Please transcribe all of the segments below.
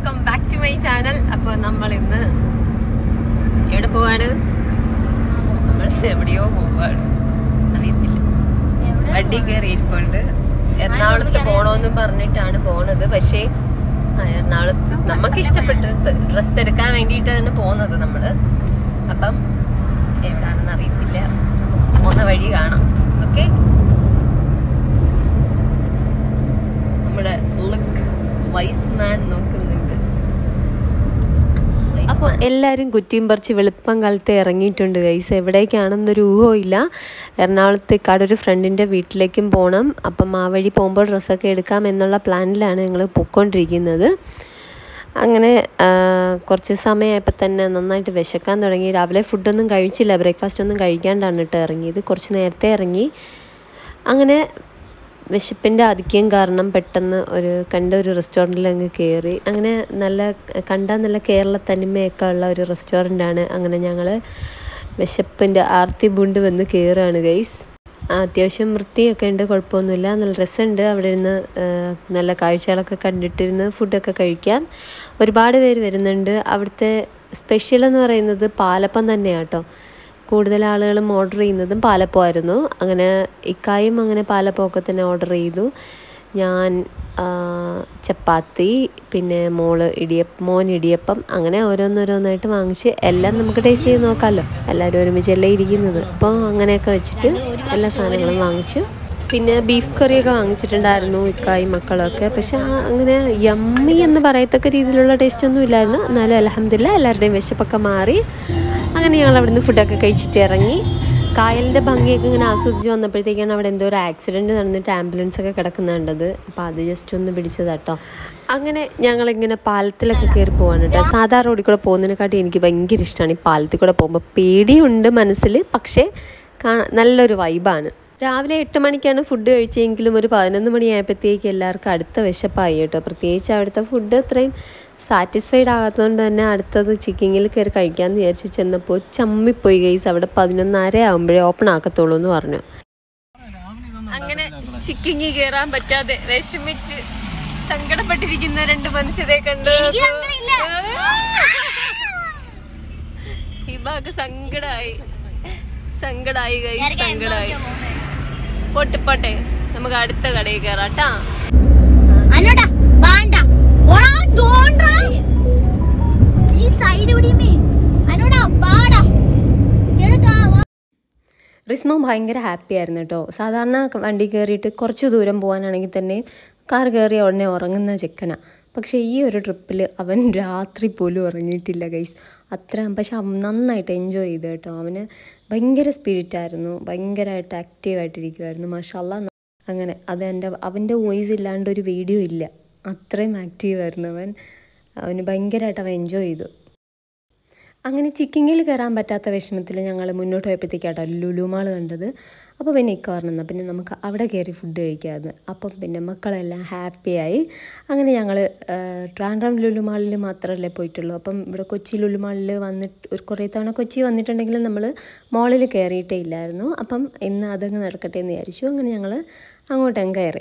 Welcome back to my channel അപ്പൊ നമ്മൾ ഇന്ന് എവിടെ പോവാണ് നമ്മൾ എവിടെയോ പോവാണ് അറിയത്തില്ല വണ്ടി കയറി ഇരിപ്പുണ്ട് എറണാകുളത്ത് പോണോന്നും പറഞ്ഞിട്ടാണ് പോണത് പക്ഷേ ആ, എറണാകുളത്ത് നമുക്ക് ഇഷ്ടപ്പെട്ട ഡ്രസ്സ് എടുക്കാൻ വേണ്ടിയിട്ടാണ് പോകുന്നത് നമ്മള് അപ്പം എവിടാണെന്ന് അറിയത്തില്ല പോകുന്ന വഴി കാണാം ഓക്കെ നമ്മുടെ ലുക്ക് വൈസ് മാൻ നോക്കുന്നുണ്ട് അപ്പോൾ എല്ലാവരും കുറ്റിയും പറിച്ച് വെളുപ്പം കാലത്ത് ഇറങ്ങിയിട്ടുണ്ട് ഗൈസ് എവിടേക്കാണെന്നൊരു ഊഹമില്ല എറണാകുളത്തേക്കാട് ഒരു ഫ്രണ്ടിൻ്റെ വീട്ടിലേക്കും പോകണം അപ്പം ആ വഴി പോകുമ്പോൾ ഡ്രസ്സൊക്കെ എടുക്കാം എന്നുള്ള പ്ലാനിലാണ് ഞങ്ങൾ പൊയ്ക്കൊണ്ടിരിക്കുന്നത് അങ്ങനെ ആ, കുറച്ച് സമയമായപ്പോൾ തന്നെ നന്നായിട്ട് വിശക്കാൻ തുടങ്ങി രാവിലെ ഫുഡൊന്നും കഴിച്ചില്ല ബ്രേക്ക്ഫാസ്റ്റ് ഒന്നും കഴിക്കാണ്ടാണ് കേട്ടോ ഇറങ്ങിയത് കുറച്ച് നേരത്തെ ഇറങ്ങി അങ്ങനെ വിശപ്പിൻ്റെ ആധിക്യം കാരണം പെട്ടെന്ന് ഒരു കണ്ട ഒരു റെസ്റ്റോറൻറ്റിൽ അങ്ങ് കയറി അങ്ങനെ നല്ല കണ്ടാൽ നല്ല കേരള തനിമയൊക്കെ ഉള്ള ഒരു റെസ്റ്റോറൻ്റാണ് അങ്ങനെ ഞങ്ങൾ വിശപ്പിൻ്റെ ആർത്തി പൂണ്ട് വന്ന് കയറുകയാണ് ഗൈസ് അത്യാവശ്യം വൃത്തിയൊക്കെ ഉണ്ട് കുഴപ്പമൊന്നുമില്ല നല്ല രസമുണ്ട് അവിടെ ഇരുന്ന് ആ, നല്ല കാഴ്ചകളൊക്കെ കണ്ടിട്ടിരുന്ന് ഫുഡൊക്കെ കഴിക്കാം ഒരുപാട് പേര് വരുന്നുണ്ട് അവിടുത്തെ സ്പെഷ്യൽ എന്ന് പറയുന്നത് പാലപ്പം തന്നെയാണ് കേട്ടോ കൂടുതൽ ആളുകളും ഓർഡർ ചെയ്യുന്നതും പാലപ്പമായിരുന്നു അങ്ങനെ ഇക്കായും അങ്ങനെ പാലപ്പമൊക്കെ തന്നെ ഓർഡർ ചെയ്തു ഞാൻ ആ, ചപ്പാത്തി പിന്നെ മോള് ഇടിയപ്പം മോൻ ഇടിയപ്പം അങ്ങനെ ഓരോന്നോരോന്നായിട്ട് വാങ്ങിച്ച് എല്ലാം നമുക്ക് ടേസ്റ്റ് ചെയ്ത് നോക്കാമല്ലോ എല്ലാവരും ഒരുമിച്ചല്ലേ ഇരിക്കുന്നത് അപ്പോൾ അങ്ങനെയൊക്കെ വെച്ചിട്ട് എല്ലാ സാധനങ്ങളും വാങ്ങിച്ചു പിന്നെ ബീഫ് കറിയൊക്കെ വാങ്ങിച്ചിട്ടുണ്ടായിരുന്നു ഇക്കായും മക്കളൊക്കെ പക്ഷെ ആ അങ്ങനെ യമ്മി എന്ന് പറയത്തക്ക രീതിയിലുള്ള ടേസ്റ്റ് ഒന്നും ഇല്ലായിരുന്നു എന്നാലും അലഹമില്ല എല്ലാവരുടെയും വിശപ്പൊക്കെ മാറി അങ്ങനെ ഞങ്ങൾ അവിടുന്ന് ഫുഡൊക്കെ കഴിച്ചിട്ട് ഇറങ്ങി കായലിൻ്റെ ഭംഗിയൊക്കെ ഇങ്ങനെ ആസ്വദിച്ച് വന്നപ്പോഴത്തേക്കാണ് അവിടെ എന്തോ ഒരു ആക്സിഡൻറ്റ് നടന്നിട്ട് ആംബുലൻസ് ഒക്കെ കിടക്കുന്നുണ്ടത് അപ്പോൾ അത് ജസ്റ്റ് ഒന്ന് പിടിച്ചതാട്ടോ അങ്ങനെ ഞങ്ങളിങ്ങനെ പാലത്തിലൊക്കെ കയറി പോവാണ് കേട്ടോ സാധാ റോഡിൽ കൂടെ പോകുന്നതിനെക്കാട്ടി എനിക്ക് ഭയങ്കര ഇഷ്ടമാണ് ഈ പാലത്തിൽ കൂടെ പോകുമ്പോൾ പേടിയുണ്ട് മനസ്സിൽ പക്ഷേ കാണാൻ നല്ലൊരു വൈബാണ് രാവിലെ എട്ട് മണിക്കാണ് ഫുഡ് കഴിച്ചെങ്കിലും ഒരു പതിനൊന്ന് മണിയായപ്പോഴത്തേക്ക് എല്ലാവർക്കും അടുത്ത വിശപ്പായി കേട്ടോ പ്രത്യേകിച്ച് അവിടുത്തെ ഫുഡ് അത്രയും സാറ്റിസ്ഫൈഡ് ആകാത്തതുകൊണ്ട് തന്നെ അടുത്തത് ചിക്കിങ്ങിൽ കയറി കഴിക്കാമെന്ന് വിചാരിച്ചു ചെന്നപ്പോൾ ചമ്മിപ്പോയി ഗൈസ് അവിടെ പതിനൊന്നര ആകുമ്പോഴേ ഓപ്പൺ ആക്കത്തുള്ളൂ എന്ന് പറഞ്ഞു അങ്ങനെ ചിക്കിങ്ങി കയറാൻ പറ്റാതെ വിഷമിച്ച് സങ്കടപ്പെട്ടിരിക്കുന്ന രണ്ട് മനുഷ്യരെ കണ്ട് ഹിബാക്ക് സങ്കടായി സങ്കടായി കൈ സങ്കടായി പോട്ടെ പോട്ടെ നമുക്ക് അടുത്ത കടയിൽ കയറാട്ടാ അനോടാ വേണ്ട ഓടാ തോണ്ടാ ഈ സൈഡ് പിടിയുമേ അനോടാ വാടാ ചെറുക്കാ വാ. റിസ്മ ഭയങ്കര ഹാപ്പി ആയിരുന്നു കേട്ടോ സാധാരണ വണ്ടി കയറിയിട്ട് കുറച്ച് ദൂരം പോകാനാണെങ്കിൽ തന്നെ കാർ കയറിയ ഉടനെ ഉറങ്ങുന്ന ചെക്കനാ പക്ഷേ ഈ ഒരു ട്രിപ്പിൽ അവൻ രാത്രി പോലും ഉറങ്ങിയിട്ടില്ല ഗൈസ് അത്ര പക്ഷെ അവൻ നന്നായിട്ട് എൻജോയ് ചെയ്തു കേട്ടോ അവന് ഭയങ്കര സ്പിരിറ്റായിരുന്നു ഭയങ്കരമായിട്ട് ആക്റ്റീവായിട്ടിരിക്കുമായിരുന്നു മാഷല്ല അങ്ങനെ അത് എൻ്റെ അവൻ്റെ വോയിസ് ഇല്ലാണ്ട് ഒരു വീഡിയോ ഇല്ല അത്രയും ആക്റ്റീവായിരുന്നു അവൻ അവന് ഭയങ്കരമായിട്ട് അവൻ എൻജോയ് ചെയ്തു അങ്ങനെ ചിക്കിങ്ങിൽ കയറാൻ പറ്റാത്ത വിഷമത്തിൽ ഞങ്ങൾ മുന്നോട്ട് പോയപ്പോഴത്തേക്കാട്ടോ ലുലു മാൾ കണ്ടത് അപ്പോൾ പിന്നെ ഇക്ക പറഞ്ഞാൽ പിന്നെ നമുക്ക് അവിടെ കയറി ഫുഡ് കഴിക്കാമെന്ന് അപ്പം പിന്നെ മക്കളെല്ലാം ഹാപ്പിയായി അങ്ങനെ ഞങ്ങൾ ട്രാൻഡ്രം ലുലു മാളിൽ മാത്രമല്ലേ പോയിട്ടുള്ളൂ അപ്പം ഇവിടെ കൊച്ചി ലുലു മാളിൽ വന്നിട്ട് ഒരു കുറേ തവണ കൊച്ചി വന്നിട്ടുണ്ടെങ്കിലും നമ്മൾ മോളിൽ കയറിയിട്ടേ ഇല്ലായിരുന്നു അപ്പം ഇന്ന് അതങ്ങ് നടക്കട്ടെ എന്ന് വിചാരിച്ചു അങ്ങനെ ഞങ്ങൾ അങ്ങോട്ടങ്ങ് കയറി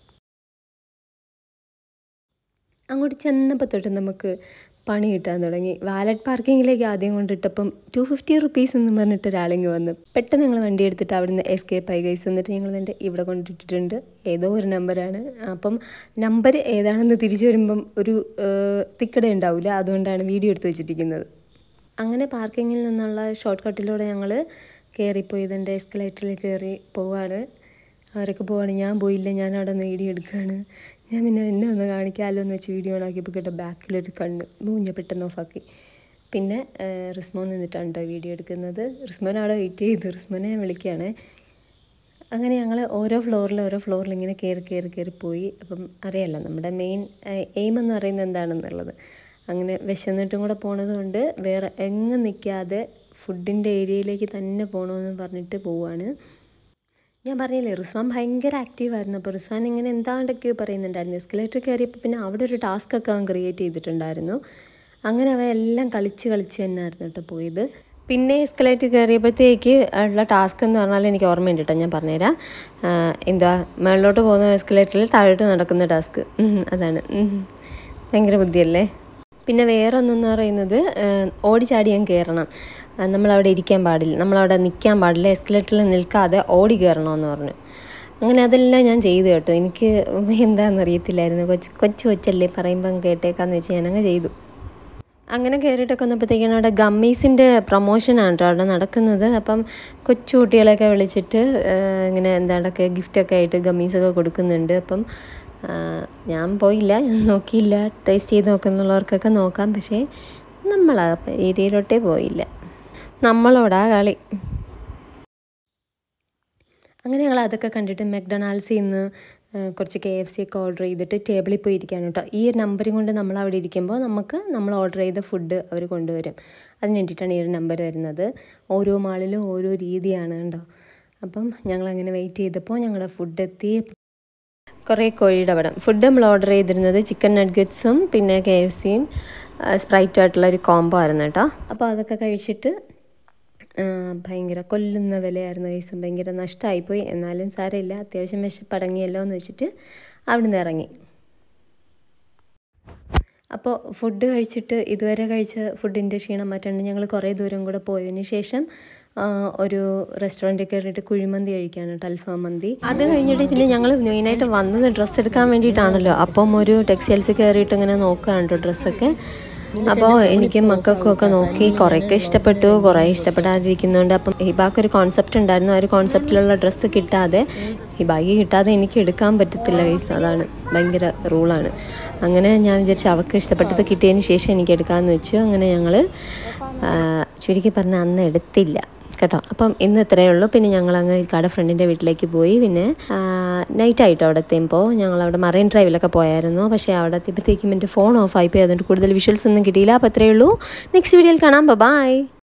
അങ്ങോട്ട് ചെന്നപ്പോൾ തൊട്ട് നമുക്ക് പണി കിട്ടാൻ തുടങ്ങി വാലറ്റ് പാർക്കിങ്ങിലേക്ക് ആദ്യം കൊണ്ടിട്ടപ്പം ടു ഫിഫ്റ്റി റുപ്പീസ് എന്ന് പറഞ്ഞിട്ട് ഒരാളിങ്ങ് വന്നു പെട്ടെന്ന് ഞങ്ങൾ വണ്ടി എടുത്തിട്ട് അവിടുന്ന് എസ്കേപ്പ് ആയി ഗൈസ് എന്നിട്ട് ഞങ്ങൾ എൻ്റെ ഇവിടെ കൊണ്ടിട്ടിട്ടുണ്ട് ഏതോ ഒരു നമ്പറാണ് അപ്പം നമ്പർ ഏതാണെന്ന് തിരിച്ചു വരുമ്പം ഒരു തിക്കട ഉണ്ടാവില്ല അതുകൊണ്ടാണ് വീഡിയോ എടുത്ത് വെച്ചിരിക്കുന്നത് അങ്ങനെ പാർക്കിങ്ങിൽ നിന്നുള്ള ഷോർട്ട് കട്ടിലൂടെ ഞങ്ങൾ കയറിപ്പോയി ഇതിൻ്റെ എസ്കലേറ്ററിൽ കയറി പോവാണ് അവരൊക്കെ പോവാണ് ഞാൻ പോയില്ല ഞാൻ അവിടെ നിന്ന് വീഡിയോ എടുക്കുകയാണ് ഞാൻ പിന്നെ എന്നെ ഒന്ന് കാണിക്കാമല്ലോ എന്ന് വെച്ച് വീഡിയോ ഓണാക്കിയപ്പോൾ കേട്ടോ ബാക്കിലൊരു കണ്ണ് മൂഞ്ഞ പെട്ടെന്ന് ഓഫാക്കി പിന്നെ ഏഹ്, റിസ്മോൻ നിന്നിട്ടാണ് കേട്ടോ വീഡിയോ എടുക്കുന്നത് റിസ്മോൻ അവിടെ വെയിറ്റ് ചെയ്തു റിസ്മോനെ ഞാൻ വിളിക്കുകയാണേ അങ്ങനെ ഞങ്ങൾ ഓരോ ഫ്ലോറിൽ ഓരോ ഫ്ലോറിൽ ഇങ്ങനെ കയറി കയറി കയറി പോയി അപ്പം അറിയാലോ നമ്മുടെ മെയിൻ എയിം എന്ന് പറയുന്നത് എന്താണെന്നുള്ളത് അങ്ങനെ വിശന്നിട്ടും കൂടെ പോണത് കൊണ്ട് വേറെ എങ്ങും നിൽക്കാതെ ഫുഡിൻ്റെ ഏരിയയിലേക്ക് തന്നെ പോകണമെന്ന് പറഞ്ഞിട്ട് പോവാണ് ഞാൻ പറഞ്ഞില്ലേ റിസ്വാൻ ഭയങ്കര ആക്റ്റീവായിരുന്നു അപ്പോൾ റിസ്വാൻ ഇങ്ങനെ എന്താണ്ടൊക്കെയോ പറയുന്നുണ്ടായിരുന്നു എസ്കലേറ്റർ കയറിയപ്പോൾ പിന്നെ അവിടെ ഒരു ടാസ്ക് ഒക്കെ അവൻ ക്രിയേറ്റ് ചെയ്തിട്ടുണ്ടായിരുന്നു അങ്ങനെ അവൻ എല്ലാം കളിച്ച് കളിച്ച് തന്നെയായിരുന്നു കേട്ടോ പോയത് പിന്നെ എസ്കലേറ്റർ കയറിയപ്പോഴത്തേക്ക് ഉള്ള ടാസ്ക് എന്ന് പറഞ്ഞാൽ എനിക്ക് ഓർമ്മയുണ്ട് കേട്ടോ ഞാൻ പറഞ്ഞുതരാം ആ, എന്താ മുകളിലോട്ട് പോകുന്ന എസ്കലേറ്ററിൽ താഴോട്ട് നടക്കുന്ന ടാസ്ക് അതാണ് ഉം. ഭയങ്കര ബുദ്ധിയല്ലേ പിന്നെ വേറെ ഒന്നെന്ന് പറയുന്നത് ഏഹ്, ഓടിച്ചാടി ഞാൻ കയറണം ആ, നമ്മളവിടെ ഇരിക്കാൻ പാടില്ല നമ്മളവിടെ നിൽക്കാൻ പാടില്ല എസ്കലേറ്ററിൽ നിൽക്കാതെ ഓടി കയറണമെന്ന് പറഞ്ഞു അങ്ങനെ അതെല്ലാം ഞാൻ ചെയ്തു കേട്ടോ എനിക്ക് എന്താണെന്ന് അറിയത്തില്ലായിരുന്നു കൊച്ചു കൊച്ചു കൊച്ചല്ലേ പറയുമ്പം കേട്ടേക്കാന്ന് വെച്ച് ഞാനങ്ങ് ചെയ്തു അങ്ങനെ കയറിയിട്ടൊക്കെ വന്നപ്പോഴത്തേക്കാണ് അവിടെ ഗമ്മീസിൻ്റെ പ്രൊമോഷനാണ് കേട്ടോ അവിടെ നടക്കുന്നത് അപ്പം കൊച്ചു കുട്ടികളെയൊക്കെ വിളിച്ചിട്ട് ഏഹ്, ഇങ്ങനെ എന്താണ്ടൊക്കെ ഗിഫ്റ്റൊക്കെ ആയിട്ട് ഗമ്മീസൊക്കെ കൊടുക്കുന്നുണ്ട് അപ്പം ആ, ഞാൻ പോയില്ല ഞാൻ നോക്കിയില്ല ടേസ്റ്റ് ചെയ്ത് നോക്കുന്നുള്ളവർക്കൊക്കെ നോക്കാം പക്ഷേ നമ്മൾ ആ ഏരിയയിലോട്ടേ പോയില്ല നമ്മളോടാ കളി അങ്ങനെ ഞങ്ങൾ അതൊക്കെ കണ്ടിട്ട് മെക്ഡൊണാൾഡ്സിൽ നിന്ന് കുറച്ച് കെ എഫ് സി ഒക്കെ ഓർഡർ ചെയ്തിട്ട് ടേബിളിൽ പോയി ഇരിക്കുകയാണ് കേട്ടോ ഈ ഒരു നമ്പറും കൊണ്ട് നമ്മൾ അവിടെ ഇരിക്കുമ്പോൾ നമുക്ക് നമ്മൾ ഓർഡർ ചെയ്ത ഫുഡ് അവർ കൊണ്ടുവരും അതിന് വേണ്ടിയിട്ടാണ് ഈ ഒരു നമ്പർ വരുന്നത് ഓരോ മാളിലും ഓരോ രീതിയാണ് കേട്ടോ അപ്പം ഞങ്ങളങ്ങനെ വെയിറ്റ് ചെയ്തപ്പോൾ ഞങ്ങളുടെ ഫുഡ് എത്തി കുറേ കോഴിയുടെ പടം ഫുഡ് നമ്മൾ ഓർഡർ ചെയ്തിരുന്നത് ചിക്കൻ നഡ്ഗറ്റ്സും പിന്നെ കെ എഫ് സിയും സ്പ്രൈറ്റും ആയിട്ടുള്ള ഒരു കോംബോ ആയിരുന്നു കേട്ടോ അപ്പോൾ അതൊക്കെ കഴിച്ചിട്ട് ആ, ഭയങ്കര കൊല്ലുന്ന വിലയായിരുന്നു ദിവസം ഭയങ്കര നഷ്ടമായിപ്പോയി എന്നാലും സാരമില്ല അത്യാവശ്യം വിശപ്പടങ്ങിയല്ലോ എന്ന് വെച്ചിട്ട് അവിടെ നിന്ന് ഇറങ്ങി അപ്പോൾ ഫുഡ് കഴിച്ചിട്ട് ഇതുവരെ കഴിച്ച ഫുഡിൻ്റെ ക്ഷീണം മാറ്റാണ്ട് ഞങ്ങൾ കുറേ ദൂരം കൂടെ പോയതിന് ശേഷം ആ, ഒരു റെസ്റ്റോറൻറ്റിൽ കയറിയിട്ട് കുഴിമന്തി കഴിക്കാണ് കേട്ടോ അൽഫാം മന്തി അത് കഴിഞ്ഞിട്ട് പിന്നെ ഞങ്ങൾ മെയിനായിട്ട് വന്നത് ഡ്രസ്സ് എടുക്കാൻ വേണ്ടിയിട്ടാണല്ലോ അപ്പം ഒരു ടെക്സ്റ്റൈൽസ് കയറിയിട്ട് ഇങ്ങനെ നോക്കുകയാണ് കേട്ടോ ഡ്രസ്സൊക്കെ അപ്പോൾ എനിക്ക് മക്കൾക്കും ഒക്കെ നോക്കി കുറേയൊക്കെ ഇഷ്ടപ്പെട്ടു കുറേ ഇഷ്ടപ്പെടാതിരിക്കുന്നുണ്ട് അപ്പം ഹിബാക്ക് ഒരു കോൺസെപ്റ്റ് ഉണ്ടായിരുന്നു ആ ഒരു കോൺസെപ്റ്റിലുള്ള ഡ്രസ്സ് കിട്ടാതെ ഹിബാക്ക് കിട്ടാതെ എനിക്ക് എടുക്കാൻ പറ്റത്തില്ല ഗൈസ് അതാണ് ഭയങ്കര റൂളാണ് അങ്ങനെ ഞാൻ വിചാരിച്ചു അവൾക്ക് ഇഷ്ടപ്പെട്ടത് കിട്ടിയതിന് ശേഷം എനിക്ക് എടുക്കാമെന്ന് വെച്ചു അങ്ങനെ ഞങ്ങൾ ചുരുക്കി പറഞ്ഞാൽ അന്ന് എടുത്തില്ല കേട്ടോ അപ്പം ഇന്ന് ഇത്രയേ ഉള്ളൂ പിന്നെ ഞങ്ങൾ അങ്ങ് ഇക്കാടെ ഫ്രണ്ടിൻ്റെ വീട്ടിലേക്ക് പോയി പിന്നെ നൈറ്റ് ആയിട്ടോ അവിടെ എത്തുമ്പോൾ ഞങ്ങൾ അവിടെ മറൈൻ ഡ്രൈവിലൊക്കെ പോയായിരുന്നു പക്ഷേ അവിടെ എത്തിയപ്പോഴത്തേക്കും എൻ്റെ ഫോൺ ഓഫ് ആയിപ്പോയി അതുകൊണ്ട് കൂടുതൽ വിഷ്വൽസ് ഒന്നും കിട്ടിയില്ല അപ്പോൾ അത്രയേ ഉള്ളൂ നെക്സ്റ്റ് വീഡിയോയിൽ കാണാം ബൈ